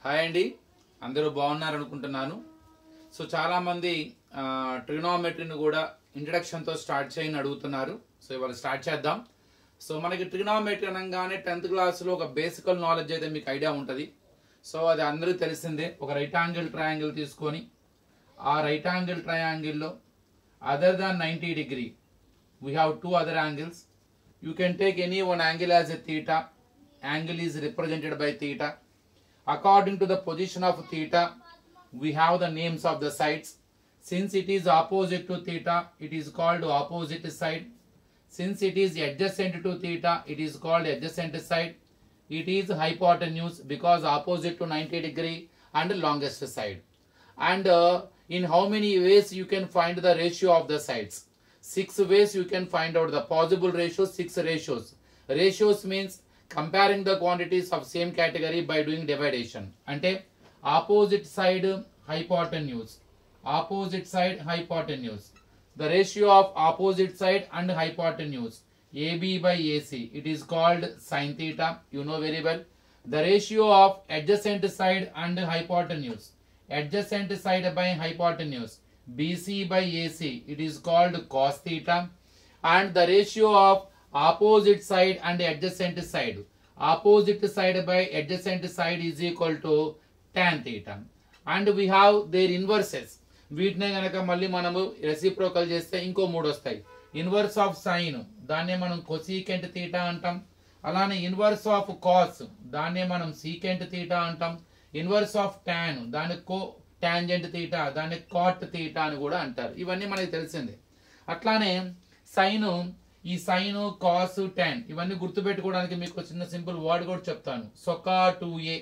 hi అండి అందరూ బాగున్నారు అనుకుంటున్నాను సో చాలా మంది ట్రిగ్నోమెట్రీని కూడా ఇంట్రడక్షన్తో స్టార్ట్ చేయని అడుగుతున్నారు సో ఇవాళ స్టార్ట్ చేద్దాం సో మనకి ట్రిగ్నోమెట్రీ అనగానే టెన్త్ క్లాస్లో ఒక బేసికల్ నాలెడ్జ్ అయితే మీకు ఐడియా ఉంటుంది సో అది అందరికీ తెలిసిందే ఒక రైట్ యాంగిల్ ట్రయాంగిల్ తీసుకొని ఆ రైట్ యాంగిల్ ట్రయాంగిల్లో other than ninety degree we have two other angles you can take any one angle as a theta angle is represented by theta according to the position of theta we have the names of the sides since it is opposite to theta it is called opposite side since it is adjacent to theta it is called adjacent side it is hypotenuse because opposite to 90 degree and longest side and uh, in how many ways you can find the ratio of the sides six ways you can find out the possible ratios six ratios ratios means comparing the quantities of same category by doing dividation అంటే opposite side hypotenuse opposite side hypotenuse the ratio of opposite side and hypotenuse AB by AC it is called sin theta you know very well the ratio of adjacent side and hypotenuse adjacent side by hypotenuse BC by AC it is called cos theta and the ratio of opposite side and adjacent side opposite side by adjacent side is equal to tan theta and we have their inverses వీటినే గనక మళ్ళీ మనము reciprocal చేస్తే ఇంకో మూడు వస్తాయి inverse of sign దాన్నే మనం కొసీకెంట్ తీటా అంటాం అలానే ఇన్వర్స్ ఆఫ్ కాస్ దాన్నే మనం సీకెంట్ తీటా అంటాం ఇన్వర్స్ ఆఫ్ టాన్ దాన్ని కో టాంజెంట్ తీటా దాన్ని కాట్ తీటా అని కూడా అంటారు ఇవన్నీ మనకి తెలిసిందే అట్లానే సైను ఈ సైను కాస్ టాన్ ఇవన్నీ గుర్తుపెట్టుకోవడానికి మీకు ఒక చిన్న సింపుల్ వర్డ్ కూడా చెప్తాను సొకా టూ ఏ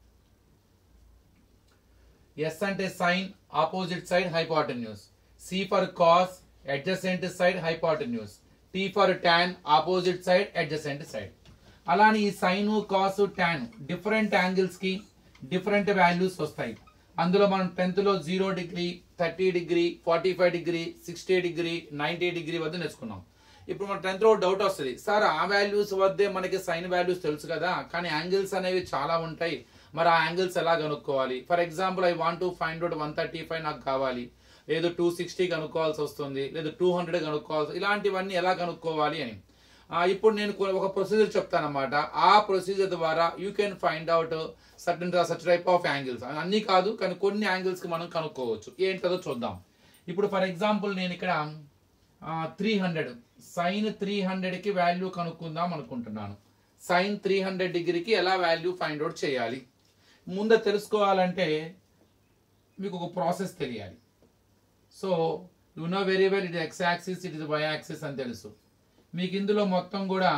ఎస్ అంటే sine opposite side hypotenuse C for cos adjacent side hypotenuse T for tan opposite side adjacent side అలానే ఈ sine cos tan different angles కి డిఫరెంట్ వాల్యూస్ వస్తాయి అందులో మనం టెన్త్ లో zero degree thirty degree forty five degree sixty degree ninety degree వద్ద నేర్చుకున్నాం ఇప్పుడు మన టెన్త్ లో డౌట్ వస్తుంది సార్ ఆ వాల్యూస్ వద్దే మనకి సైన్ వాల్యూస్ తెలుసు కదా కానీ యాంగిల్స్ అనేవి చాలా ఉంటాయి మరి ఆ యాంగిల్స్ ఎలా కనుక్కోవాలి for example I want to find out one thirty five నాకు కావాలి లేదు టూ సిక్స్టీ కనుక్కోవాల్సి వస్తుంది లేదు టూ హండ్రెడ్ కనుక్కోవాల్సి ఇలాంటివన్నీ ఎలా కనుక్కోవాలి అని ఆ, ఇప్పుడు నేను కొ- ఒక ప్రొసీజర్ చెప్తానమాట ఆ ప్రొసీజర్ ద్వారా you can find out certain such type of angles అన్నీ కాదు కానీ కొన్ని యాంగిల్స్ కి మనం కనుక్కోవచ్చు ఏంటదో చూద్దాం ఇప్పుడు ఫర్ ఎగ్జాంపుల్ నేను ఇక్కడ త్రీ హండ్రెడ్ సైన్ త్రీ హండ్రెడ్కి వాల్యూ కనుక్కుందాం అనుకుంటున్నాను సైన్ త్రీ హండ్రెడ్ డిగ్రీకి ఎలా వాల్యూ ఫైండ్ అవుట్ చేయాలి ముందు తెలుసుకోవాలంటే మీకు ఒక ప్రాసెస్ తెలియాలి so you know very well it X axis it is Y axis అని తెలుసు మీకు ఇందులో మొత్తం కూడా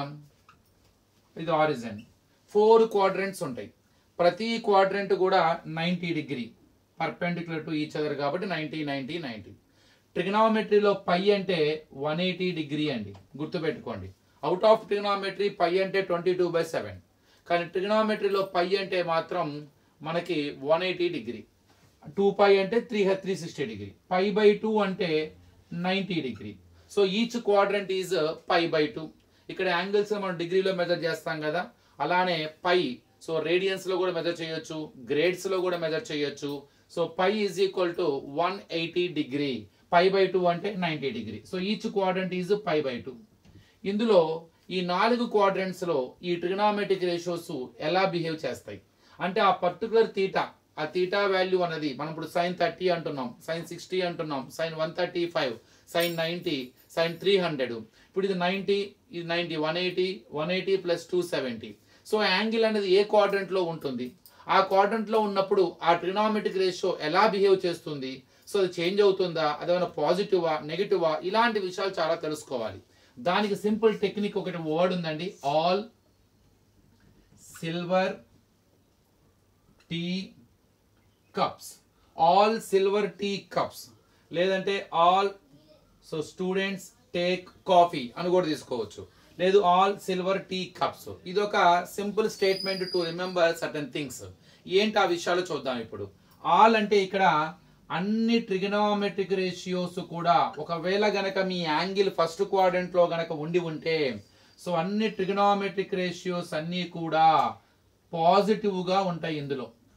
ఇది ఆరిజన్ ఫోర్ క్వాడ్రెంట్స్ ఉంటాయి ప్రతి క్వాడ్రెంట్ కూడా ninety degree perpendicular to each other కాబట్టి నైంటీ నైంటీ నైంటీ ట్రిగనామెట్రీలో పై అంటే వన్ ఎయిటీ డిగ్రీ అండి గుర్తుపెట్టుకోండి అవుట్ ఆఫ్ ట్రిగనామెట్రీ పై అంటే ట్వంటీ టూ బై సెవెన్ కానీ ట్రిగనామెట్రీలో పై అంటే మాత్రం మనకి one eighty degree two pi అంటే three three sixty degree pi by two అంటే ninety degree so each quadrant is pi by two ఇక్కడ యాంగిల్స్ మనం డిగ్రీలో మెజర్ చేస్తాం కదా అలానే పై సో రేడియన్స్ లో కూడా మెజర్ చేయొచ్చు గ్రేడ్స్ లో కూడా మెజర్ చేయొచ్చు so pi is equal to one eighty degree pi by two అంటే ninety degree so each quadrant is pi by two ఇందులో ఈ నాలుగు క్వాడ్రంట్స్ లో ఈ ట్రిగనామెట్రిక్ రేషియోస్ ఎలా బిహేవ్ చేస్తాయి అంటే ఆ పర్టికులర్ తీటా ఆ తీటా వాల్యూ అనేది మనం ఇప్పుడు సైన్ థర్టీ అంటున్నాం సైన్ సిక్స్టీ అంటున్నాం sine one thirty five sine ninety sine three hundred ఇప్పుడు ఇది నైంటీ ఇది ninety one eighty one eighty plus two seventy so angle అనేది ఏ క్వాడ్రంట్ లో ఉంటుంది ఆ క్వాడ్రంట్ లో ఉన్నప్పుడు ఆ ట్రినామెట్రిక్ రేషియో ఎలా బిహేవ్ చేస్తుంది సో అది చేంజ్ అవుతుందా అదేమైనా పాజిటివా నెగిటివా ఇలాంటి విషయాలు చాలా తెలుసుకోవాలి దానికి సింపుల్ టెక్నిక్ ఒకటి వర్డ్ ఉందండి all silver tea cups all silver tea cups లేదంటే all so students take coffee అని కూడా తీసుకోవచ్చు లేదు ఆల్ సిల్వర్ టీ కప్స్ ఇది ఒక simple statement to remember certain things ఏంటి ఆ విషయాలు చూద్దాం ఇప్పుడు ఆల్ అంటే ఇక్కడ అన్ని ట్రిగనోమెట్రిక్ రేషియోస్ కూడా ఒకవేళ గనక మీ యాంగిల్ ఫస్ట్ క్వాడ్రంట్ లో గనక ఉండి ఉంటే సో అన్ని ట్రిగనోమెట్రిక్ రేషియోస్ అన్ని కూడా పాజిటివ్ గా ఉంటాయి ఇందులో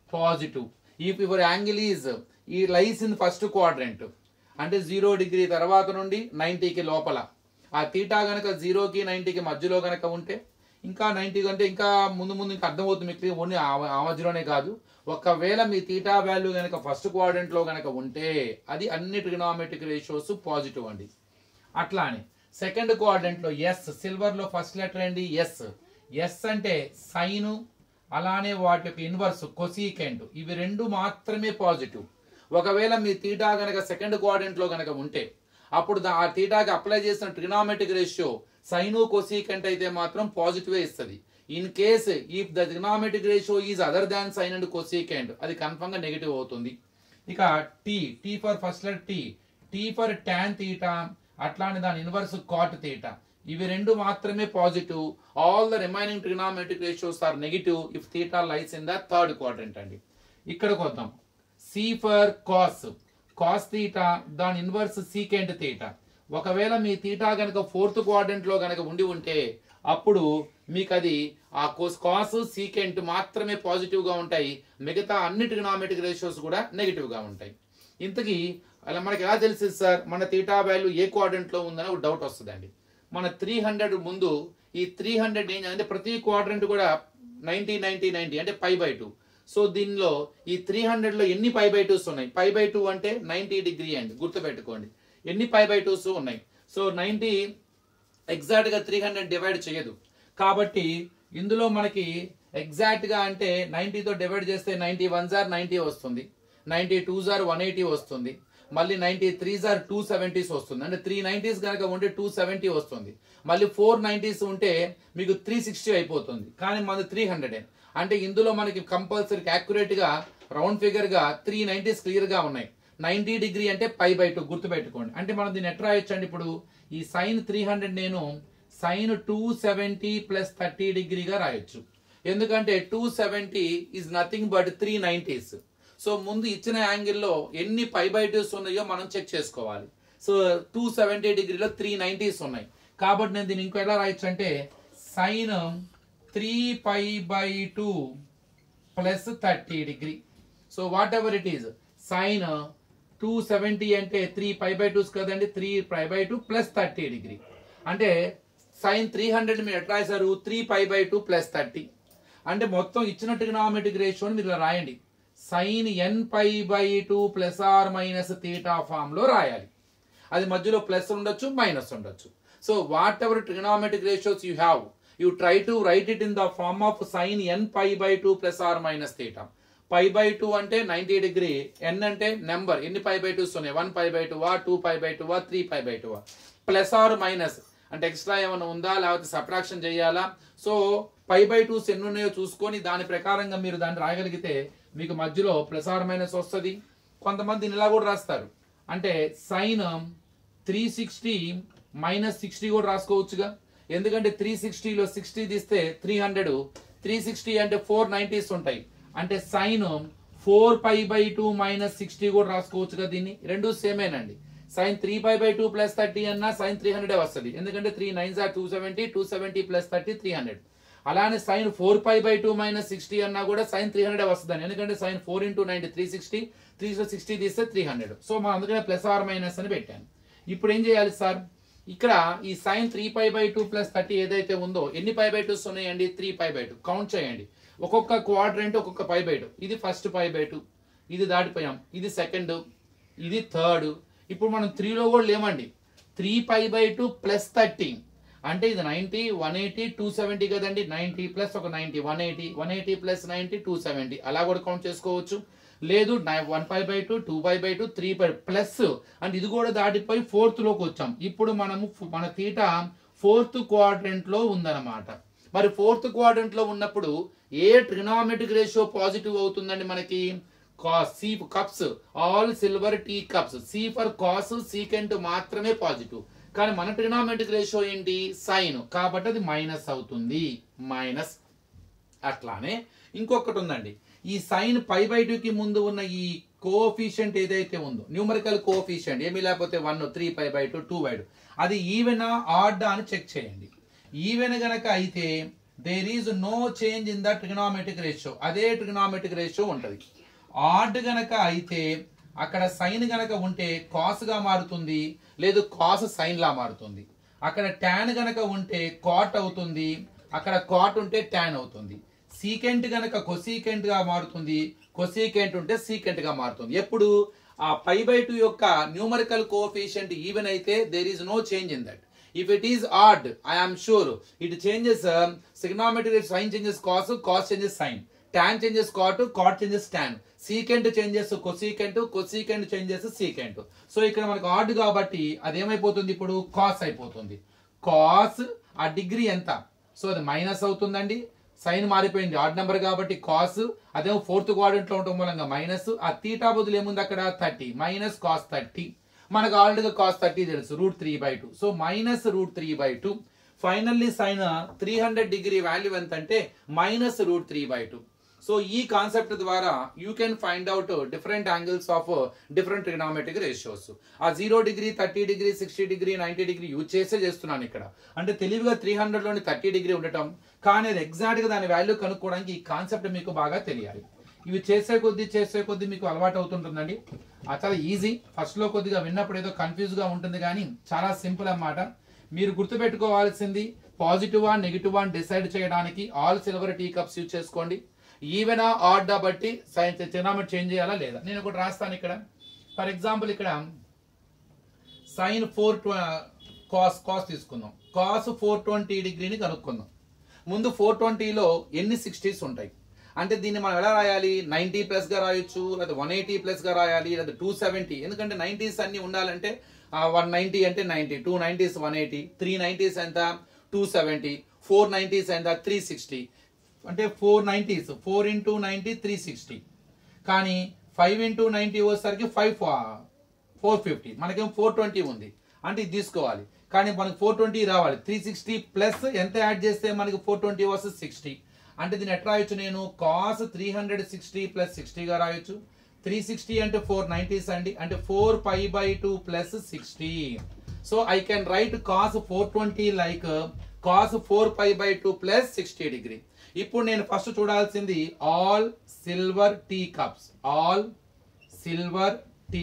positive if your angle is ఈ లైస్ ఇన్ ఫస్ట్ క్వాడ్రెంట్ అంటే జీరో డిగ్రీ తర్వాత నుండి నైంటీకి లోపల ఆ తీటా గనక జీరోకి నైంటీకి మధ్యలో గనక ఉంటే ఇంకా నైంటీ కంటే ఇంకా ముందు ముందు ఇంకా అర్థమవుతుంది మీకు ఓన్లీ ఆ- ఆ మధ్యలోనే కాదు ఒకవేళ మీ తీటా వాల్యూ గనక ఫస్ట్ క్వాడ్రెంట్ లో గనక ఉంటే అది అన్ని ట్రిగ్నామెట్రిక్ రేషియోస్ పాజిటివ్ అండి అట్లానే సెకండ్ క్వాడ్రంట్ లో ఎస్ సిల్వర్ లో ఫస్ట్ లెటర్ అండి ఎస్ ఎస్ అంటే సైన్ అలానే వాటి యొక్క ఇన్వర్స్ కొసీకెంట్ ఇవి రెండు మాత్రమే పాజిటివ్ ఒకవేళ మీ తీటా గనక సెకండ్ క్వాడ్రంట్ లో గనక ఉంటే అప్పుడు దా- ఆ తీటాకి అప్లై చేసిన ట్రిగ్నామెట్రిక్ రేషియో సైను కొసీకెంట్ అయితే మాత్రం పాజిటివ్ ఇస్తుంది in case if the trigonometric ratio is other than sine and cosecant అది కన్ఫర్మ్ గా నెగిటివ్ అవుతుంది ఇక T T for first letter T T for tan theta అట్లానే దాని ఇన్వర్స్ కాట్ తీటా ఇవి రెండు మాత్రమే positive all the remaining trigonometric ratios are negative if theta lies in the third quadrant అండి ఇక్కడికి వద్దాం C for cos cos theta దాని inverse secant theta ఒకవేళ మీ తీటా గనక ఫోర్త్ క్వాడ్రంట్ లో గనక ఉండి ఉంటే అప్పుడు మీకు అది ఆ కోస్ కాస్ సీకెంట్ మాత్రమే పాజిటివ్ గా ఉంటాయి మిగతా అన్ని ట్రిగ్నామెట్రిక్ రేషియోస్ కూడా నెగిటివ్ గా ఉంటాయి ఇంతకీ అలా మనకి ఎలా తెలుస్తుంది సార్ మన తీటా వాల్యూ ఏ క్వాడ్రంట్ లో ఉందని ఒక డౌట్ వస్తుందండి మన త్రీ హండ్రెడ్ ముందు ఈ త్రీ హండ్రెడ్ ఏం అంటే ప్రతి క్వాడ్రంట్ కూడా నైన్టీ నైన్టీ నైన్టీ అంటే పై బై టూ సో దీనిలో ఈ త్రీ హండ్రెడ్ లో ఎన్ని పై బై టూస్ ఉన్నాయి పై బై టూ అంటే నైన్టీ డిగ్రీ అండి గుర్తుపెట్టుకోండి ఎన్ని పై బై టూస్ ఉన్నాయి సో నైన్టీ ఎగ్జాక్ట్ గా త్రీ హండ్రెడ్ డివైడ్ చేయదు కాబట్టి ఇందులో మనకి ఎగ్జాక్ట్ గా అంటే 90 తో డివైడ్ చేస్తే నైన్టీ వన్ జార్ నైన్టీ వస్తుంది నైన్టీ టూ జార్ వన్ ఎయిటీ వస్తుంది మళ్ళీ నైన్టీ త్రీ జార్ టూ సెవెంటీస్ వస్తుంది అంటే త్రీ నైన్టీస్ కనుక ఉంటే టూ సెవెంటీ వస్తుంది మళ్ళీ ఫోర్ నైన్టీస్ ఉంటే మీకు త్రీ సిక్స్టీ అయిపోతుంది కానీ మనది త్రీ హండ్రెడ్ అంటే ఇందులో మనకి కంపల్సరీ యాక్యురేట్ గా రౌండ్ ఫిగర్ గా త్రీ నైన్టీస్ క్లియర్ గా ఉన్నాయి నైన్టీ డిగ్రీ అంటే పై బై టూ గుర్తుపెట్టుకోండి అంటే మనం దీన్ని ఎట్లా రాయొచ్చు అండి ఇప్పుడు ఈ సైన్ త్రీ హండ్రెడ్ నేను sine two seventy plus thirty డిగ్రీగా రాయొచ్చు ఎందుకంటే two seventy is nothing but three nineties so ముందు ఇచ్చిన యాంగిల్లో ఎన్ని పై బై టూస్ ఉన్నాయో మనం చెక్ చేసుకోవాలి సో టూ సెవెంటీ డిగ్రీలో త్రీ నైన్టీస్ ఉన్నాయి కాబట్టి నేను దీన్ని ఇంకో ఎలా రాయొచ్చు అంటే sine three pi by two plus thirty degree so whatever it is sine two seventy అంటే త్రీ పై బై టూస్ కదండి three pi by two plus thirty degree అంటే సైన్ త్రీ హండ్రెడ్ మీరు ఎట్లా రాశారు three pi by two plus thirty అంటే మొత్తం ఇచ్చిన trigonometric రేషియోని మీరు ఇలా రాయండి sine N pi by two plus or minus theta form లో రాయాలి అది మధ్యలో ప్లస్ ఉండొచ్చు మైనస్ ఉండొచ్చు so whatever trigonometric ratios you have you try to write it in the form of sine N pi by two plus or minus theta pi by two అంటే ninety degree N అంటే number ఎన్ని pi by twos ఉన్నాయి one pi by two వా two pi by two వా three pi by two plus or minus అంటే extra ఏమైనా ఉందా లేకపోతే సబ్ట్రాక్షన్ చేయాలా సో పై బై టూస్ ఎన్ని ఉన్నాయో చూసుకొని దాని ప్రకారంగా మీరు దాన్ని రాయగలిగితే మీకు మధ్యలో ప్లస్ ఆర్ మైనస్ వస్తుంది కొంతమంది దీన్ని ఇలా కూడా రాస్తారు అంటే sine three sixty minus sixty కూడా రాసుకోవచ్చుగా ఎందుకంటే త్రీ సిక్స్టీలో సిక్స్టీ తీస్తే త్రీ హండ్రెడ్ త్రీ సిక్స్టీ అంటే ఫోర్ నైంటీస్ ఉంటాయి అంటే sine four pi by two minus sixty కూడా రాసుకోవచ్చుగా దీన్ని రెండు సేమేనండి sine three pi by two plus thirty అన్నా సైన్ త్రీ హండ్రెడ్ వస్తుంది ఎందుకంటే three nines are two seventy two seventy plus thirty three hundred అలానే sine four pi by two minus sixty అన్నా కూడా సైన్ త్రీ హండ్రెడ్ వస్తుంది ఎందుకంటే sine four into ninety three sixty three sixty తీస్తే three hundred so మనం అందుకనే plus or minus అని పెట్టాను ఇప్పుడు ఏం చేయాలి సార్ ఇక్కడ ఈ sine three pi by two plus thirty ఏదైతే ఉందో ఎన్ని పై బై టూస్ ఉన్నాయండి three pi by two count చేయండి ఒక్కొక్క క్వాడ్రెంట్ ఒక్కొక్క పై బై టూ ఇది ఫస్ట్ పై బై టూ ఇది దాటిపోయాం ఇది సెకండ్ ఇది థర్డ్ ఇప్పుడు మనం త్రీలో కూడా లేమండి three pi by two plus thirty అంటే ఇది ninety one eighty two seventy కదండి నైన్టీ ప్లస్ ఒక ninety one eighty one eighty plus ninety two seventy అలా కూడా కౌంట్ చేసుకోవచ్చు లేదు one five by two two five by two three by plus అంటే ఇది కూడా దాటిపోయి ఫోర్త్ లోకి వచ్చాం ఇప్పుడు మనము ఫ్- మన తీట ఫోర్త్ క్వాడ్రెంట్ లో ఉందన్నమాట మరి ఫోర్త్ క్వాడ్రెంట్ లో ఉన్నప్పుడు ఏ ట్రిగ్నామెట్రిక్ రేషియో పాజిటివ్ అవుతుందండి మనకి cos C cups all silver tea cups C for cos secant మాత్రమే పాజిటివ్ కానీ మన ట్రిగ్నామెట్రిక్ రేషియో ఏంటి సైన్ కాబట్టి అది మైనస్ అవుతుంది మైనస్ అట్లానే ఇంకొకటి ఉందండి ఈ సైన్ పై బై కి ముందు ఉన్న ఈ కోఫిషియంట్ ఏదైతే ఉందో న్యూమరికల్ కోఫిషియంట్ ఏమీ లేకపోతే one three pi by two two by two అది ఈవెనా ఆర్డా అని చెక్ చేయండి ఈవెన్ గనక అయితే there is no change in the trigonometric ratio అదే ట్రిగనామెట్రిక్ రేషియో ఉంటది ఆడ్ గనక అయితే అక్కడ సైన్ గనక ఉంటే కాస్ గా మారుతుంది లేదు కాస్ సైన్ లా మారుతుంది అక్కడ ట్యాన్ గనక ఉంటే కాట్ అవుతుంది అక్కడ కాట్ ఉంటే ట్యాన్ అవుతుంది సీకెంట్ గనక కొసీకెంట్ గా మారుతుంది కొసీకెంట్ ఉంటే సీకెంట్ గా మారుతుంది ఎప్పుడు ఆ పై బై టూ యొక్క న్యూమరికల్ కోఎఫిషియంట్ ఈవెన్ అయితే there is no change in that if it is odd I am sure it changes సిగ్నామెట్రీ sine changes cos cos changes sine tan changes cot cot changes tan secant changes cosecant cosecant changes secant so ఇక్కడ మనకు add కాబట్టి అది ఏమైపోతుంది ఇప్పుడు cos అయిపోతుంది cos ఆ degree ఎంత సో అది మైనస్ అవుతుందండి సైన్ మారిపోయింది ఆడ్ నెంబర్ కాబట్టి కాస్ అదేమో ఫోర్త్ క్వాడ్రంట్ లో ఉండటం మూలంగా మైనస్ ఆ తీటా బదులు ఏముంది అక్కడ థర్టీ మైనస్ కాస్ థర్టీ మనకు ఆల్రెడీగా కాస్ థర్టీ తెలుసు root three by two so minus root three by two finally sine three hundred degree value ఎంత అంటే minus root three by two so ఈ కాన్సెప్ట్ ద్వారా you can find out different angles of different trigonometric ratios ఆ zero degree thirty degree sixty degree ninety degree use చేసే చేస్తున్నాను ఇక్కడ అంటే తెలివిగా త్రీ హండ్రెడ్ లోని థర్టీ డిగ్రీ ఉండటం కానీ అది ఎగ్జాక్ట్ గా దాని వాల్యూ కనుక్కోవడానికి ఈ కాన్సెప్ట్ మీకు బాగా తెలియాలి ఇవి చేసే కొద్దీ చేసే కొద్దీ మీకు అలవాటు అవుతుంటుందండి ఆ చాలా ఈజీ ఫస్ట్ లో కొద్దిగా విన్నప్పుడు ఏదో కన్ఫ్యూజ్ గా ఉంటుంది కానీ చాలా సింపుల్ అన్నమాట మీరు గుర్తుపెట్టుకోవాల్సింది పాజిటివ్ ఆ నెగిటివ్ అని డిసైడ్ చేయడానికి all silver tea cups use చేసుకోండి ఈవెన్ ఆర్డా బట్టి సైన్స్ చిన్నమెంట్ చేంజ్ చేయాలా లేదా నేను ఒకటి రాస్తాను ఇక్కడ ఫర్ ఎగ్జాంపుల్ ఇక్కడ సైన్ ఫోర్ కాస్ కాస్ తీసుకుందాం కాస్ ఫోర్ ట్వంటీ డిగ్రీని కనుక్కుందాం ముందు ఫోర్ ట్వంటీలో ఎన్ని సిక్స్టీస్ ఉంటాయి అంటే దీన్ని మనం ఎలా రాయాలి నైన్టీ ప్లస్ గా రాయొచ్చు లేదా వన్ ఎయిటీ ప్లస్ గా రాయాలి లేదా టూ సెవెంటీ ఎందుకంటే నైన్టీస్ అన్ని ఉండాలంటే వన్ నైన్టీ అంటే ninety two nineties one eighty three nineties ఎంత టూ సెవెంటీ ఫోర్ నైన్టీస్ ఎంత త్రీ సిక్స్టీ అంటే four nineties four into ninety three sixty కానీ ఫైవ్ ఇంటూ నైన్టీ వచ్చేసరికి ఫైవ్ ఫోర్ ఫిఫ్టీ మనకేం ఫోర్ ట్వంటీ ఉంది అంటే ఇది తీసుకోవాలి కానీ మనకి ఫోర్ ట్వంటీ రావాలి త్రీ సిక్స్టీ ప్లస్ ఎంత యాడ్ చేస్తే మనకి ఫోర్ ట్వంటీ వస్తుంది సిక్స్టీ అంటే దీన్ని ఎట్లా రాయొచ్చు నేను cos three hundred sixty plus సిక్స్టీగా రాయొచ్చు త్రీ సిక్స్టీ అంటే ఫోర్ నైన్టీస్ అండి అంటే four pi by two plus sixty so I can write cos four twenty like cos four pi by two plus sixty degree ఇప్పుడు నేను first చూడాల్సింది all silver tea cups all silver tea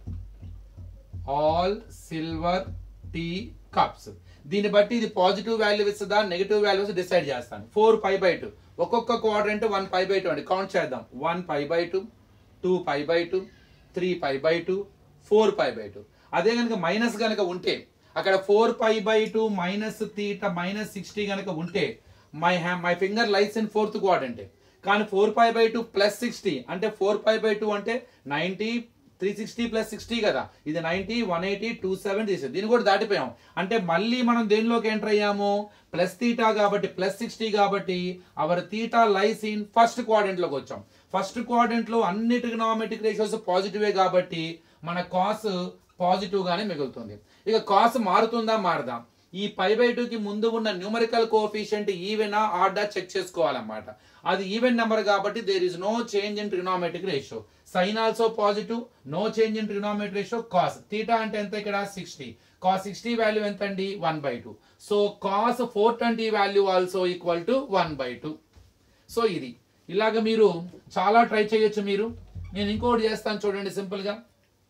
all silver tea cups దీన్ని బట్టి ఇది positive value ఇస్తుందా negative values decide చేస్తాను four pi by two ఒక్కొక్క quadrant one pi by two అండి కౌంట్ చేద్దాం one pi by two two pi by two three pi by two four pi by two అదే కనుక minus కనుక ఉంటే అక్కడ four pi by two minus theta minus sixty కనుక ఉంటే my ham my finger lights in fourth quadrant కానీ four pi by two plus sixty అంటే four pi by two అంటే ninety three sixty plus sixty కదా ఇది ninety one eighty two seven తీసేది దీన్ని కూడా దాటిపోయాం అంటే మళ్ళీ మనం దేనిలోకి ఎంటర్ అయ్యాము ప్లస్ తీటా కాబట్టి ప్లస్ సిక్స్టీ కాబట్టి our theta lies in first quadrant లోకి వచ్చాం ఫస్ట్ క్వాడ్రంట్ లో అన్ని ట్రిగ్నోమెట్రిక్ రేషియోస్ పాజిటివే కాబట్టి మన కాస్ పాజిటివ్ గానే మిగులుతుంది ఇక కాస్ మారుతుందా మారదా ఈ పై బై కి ముందు ఉన్న న్యూమరికల్ కోఎఫిషియంట్ ఈవెనా ఆర్డా చెక్ చేసుకోవాలన్నమాట అది ఈవెన్ నెంబర్ కాబట్టి there is no change in trigonometric ratio sin also positive no change in trigonometric ratio cos theta అంటే ఎంత ఇక్కడ సిక్స్టీ కాస్ సిక్స్టీ వాల్యూ ఎంత అండి one by two so cos four twenty value also equal to one by two so ఇది ఇలాగ మీరు చాలా try చేయొచ్చు మీరు నేను ఇంకోటి చేస్తాను చూడండి సింపుల్ గా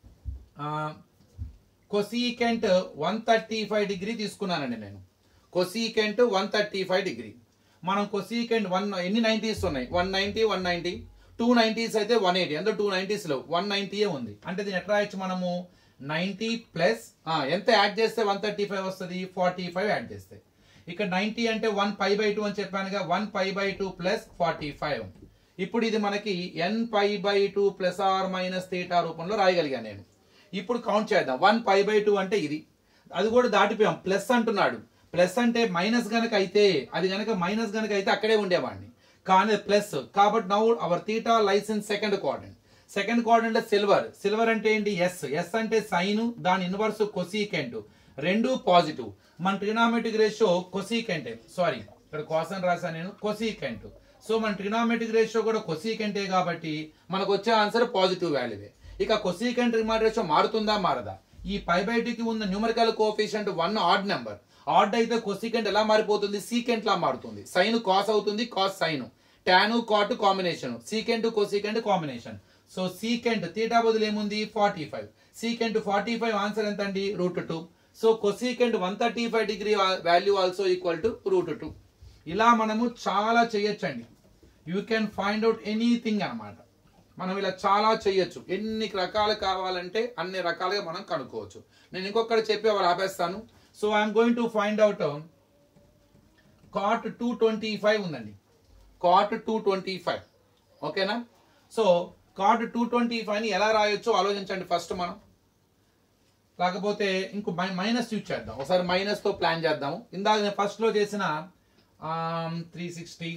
cosecant one thirty five degree తీసుకున్నానండి నేను cosecant one thirty five degree మనం కొసీకెంట్ వన్ ఎన్ని నైంటీస్ ఉన్నాయి one ninety one ninety two nineties అయితే వన్ ఎయిటీ అంటే టూ నైంటీస్ లో వన్ నైంటీయే ఉంది అంటే దీన్ని ఎట్లా రాయొచ్చు మనము నైంటీ ప్లస్ ఎంత యాడ్ చేస్తే వన్ థర్టీ ఫైవ్ వస్తుంది ఫార్టీ ఫైవ్ యాడ్ చేస్తే ఇక్కడ నైంటీ అంటే వన్ పై బై టూ అని చెప్పానుగా one pi by two plus forty five ఇప్పుడు ఇది మనకి n pi by two plus or minus theta రూపంలో రాయగలిగా నేను ఇప్పుడు కౌంట్ చేద్దాం వన్ పై బై టూ అంటే ఇది అది కూడా దాటిపోయాం ప్లస్ అంటున్నాడు ప్లస్ అంటే మైనస్ గనక అయితే అది గనక మైనస్ గనక అయితే అక్కడే ఉండేవాడిని కానీ ప్లస్ కాబట్టి now our theta license second quadrant second quadrant silver silver అంటే ఏంటి ఎస్ ఎస్ అంటే సైన్ దాని ఇన్వర్స్ కొసీకెంట్ రెండు పాజిటివ్ మన ట్రినామెట్రిక్ రేషియో కొసీకెంటే సారీ ఇక్కడ కోసం రాశాను నేను కొసీకెంట్ సో మన ట్రినామెట్రిక్ రేషియో కూడా కొసీకెంటే కాబట్టి మనకు వచ్చే ఆన్సర్ పాజిటివ్ వాల్యూవే ఇక కొసీకెంట్ రిమార్డ్ రేషియో మారుతుందా మారదా ఈ పై బయటికి ఉన్న numerical coefficient one odd number odd అయితే కొసికెంట్ ఎలా మారిపోతుంది సీకెంట్ లా మారుతుంది సైన్ కాస్ అవుతుంది cos sin tan cot combination secant cosecant combination so secant theta బదులు ఏముంది forty five secant forty five answer ఎంత అండి root two so cosecant one thirty five degree value also equal to root two ఇలా మనము చాలా చేయొచ్చండి you can find out anything అన్నమాట మనం ఇలా చాలా చేయొచ్చు ఎన్ని రకాలు కావాలంటే అన్ని రకాలుగా మనం కనుక్కోవచ్చు నేను ఇంకొకటి చెప్పి వాళ్ళు ఆపేస్తాను so I'm going to find out cot two twenty five ఉందండి కాట్ టూ ట్వంటీ ఫైవ్ ఓకేనా సో కాట్ టూ ట్వంటీ ఫైవ్ని ఎలా రాయొచ్చో ఆలోచించండి ఫస్ట్ మనం కాకపోతే ఇంకో మైనస్ యూజ్ చేద్దాం ఒకసారి మైనస్ తో ప్లాన్ చేద్దాము ఇందాక నేను ఫస్ట్ లో చేసిన త్రీ సిక్స్టీ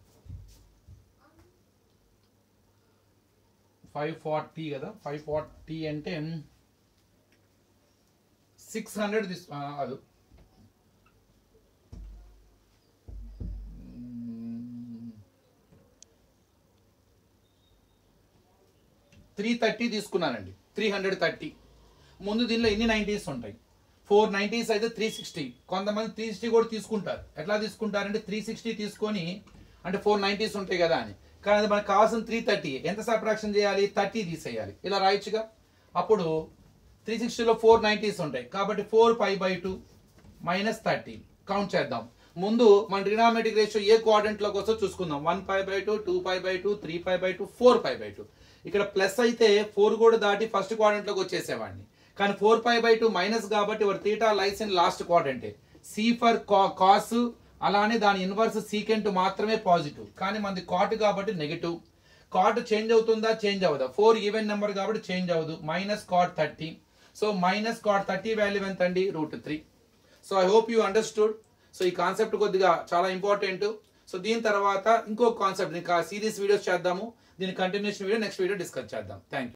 ఫైవ్ ఫార్టీ కదా ఫైవ్ ఫార్టీ అంటే సిక్స్ హండ్రెడ్ తీసు ఆ, అది త్రీ థర్టీ తీసుకున్నానండి త్రీ హండ్రెడ్ థర్టీ ముందు దీనిలో ఎన్ని నైంటీస్ ఉంటాయి ఫోర్ నైంటీస్ అయితే త్రీ సిక్స్టీ కొంతమంది త్రీ సిక్స్టీ కూడా తీసుకుంటారు ఎట్లా తీసుకుంటారంటే త్రీ సిక్స్టీ తీసుకొని అంటే ఫోర్ నైంటీస్ ఉంటాయి కదా అని కానీ అది మనకు కావాల్సిన త్రీ థర్టీ ఎంత సబ్ట్రాక్షన్ చేయాలి థర్టీ తీసేయాలి ఇలా రాయొచ్చుగా అప్పుడు త్రీ సిక్స్టీలో ఫోర్ నైంటీస్ ఉంటాయి కాబట్టి four pi by two minus thirty count చేద్దాం ముందు మన ట్రినామెటిక్ రేషియో ఏ క్వాడ్రంట్ లోకి వస్తుందో చూసుకుందాం one pi by two two pi by two three pi by two four pi by two ఇక్కడ ప్లస్ అయితే ఫోర్ కూడా దాటి ఫస్ట్ క్వాడ్రంట్ లోకి వచ్చేసేవాడిని కానీ four pi by two minus కాబట్టి వాడు తీటా లైస్ ఇన్ లాస్ట్ క్వాడ్రంటే సి ఫర్ కాస్ అలానే దాని ఇన్వర్స్ సీకెంట్ మాత్రమే పాజిటివ్ కానీ మనది కాట్ కాబట్టి నెగిటివ్ కాట్ చేంజ్ అవుతుందా చేంజ్ అవ్వదా ఫోర్ ఈవెన్ నెంబర్ కాబట్టి చేంజ్ అవ్వదు minus cot thirty so minus cot thirty value ఎంత అండి root three so I hope you understood so ఈ కాన్సెప్ట్ కొద్దిగా చాలా ఇంపార్టెంట్ సో దీని తర్వాత ఇంకో కాన్సెప్ట్ ఇంకా సిరీస్ వీడియోస్ చేద్దాము దీని continuation video next video discuss చేద్దాం థ్యాంక్ యూ